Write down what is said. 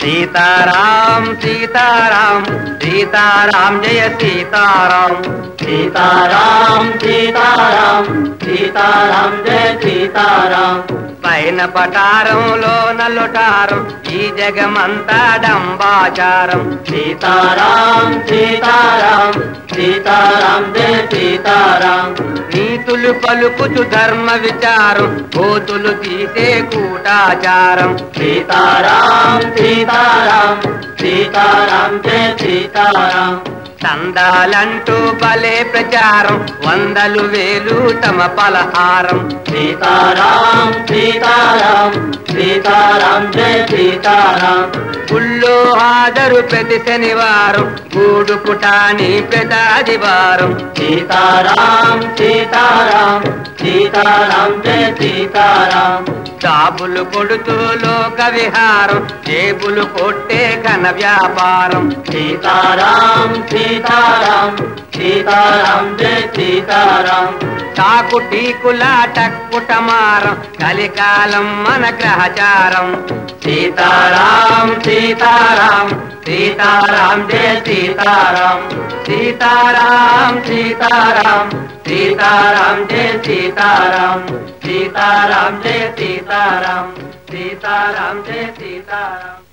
సీతారాం సీతారాం సీతారాం జయ సీతారాం సీతారాం సీతారాం సీతారాం జయ సీతారాం పైన పటారంలో నలుటారం ఈ జగమంతా డంబాచారం సీతారాం సీతారాం సీతారాం జయ సీతారాం నీతులు పలుకుచు ధర్మ విచారం కోతులు తీసే కూటాచారం సీతారాం సీతారాం సీతారాం జయ సీతారాం చందాలంటూ భలే ప్రచారం వందలు వేలు తమ పలహారం సీతారాం సీతారాం సీతారాం జయ సీతారాం గుళ్ళో హాజరు ప్రతి శనివారం గూడు పుటాని ప్రతాదివారం సీతారాం సీతారాం సీతారాం జయ సీతారాం చాపులు కొడుతూ లోక విహారం జేబులు కొట్టే ఘన వ్యాపారం సీతారాం సీతారాం సీతారాం జయ సీతారాం తాకు టీకుల టక్కుటమారం కలికాలం మన గ్రహచారం సీతారాం సీతారాం సీతారాం జయ సీతారాం సీతారాం సీతారాం సీతారాం జయ సీతారాం సీతారాం జయ సీతారాం సీతారాం జయ సీతారాం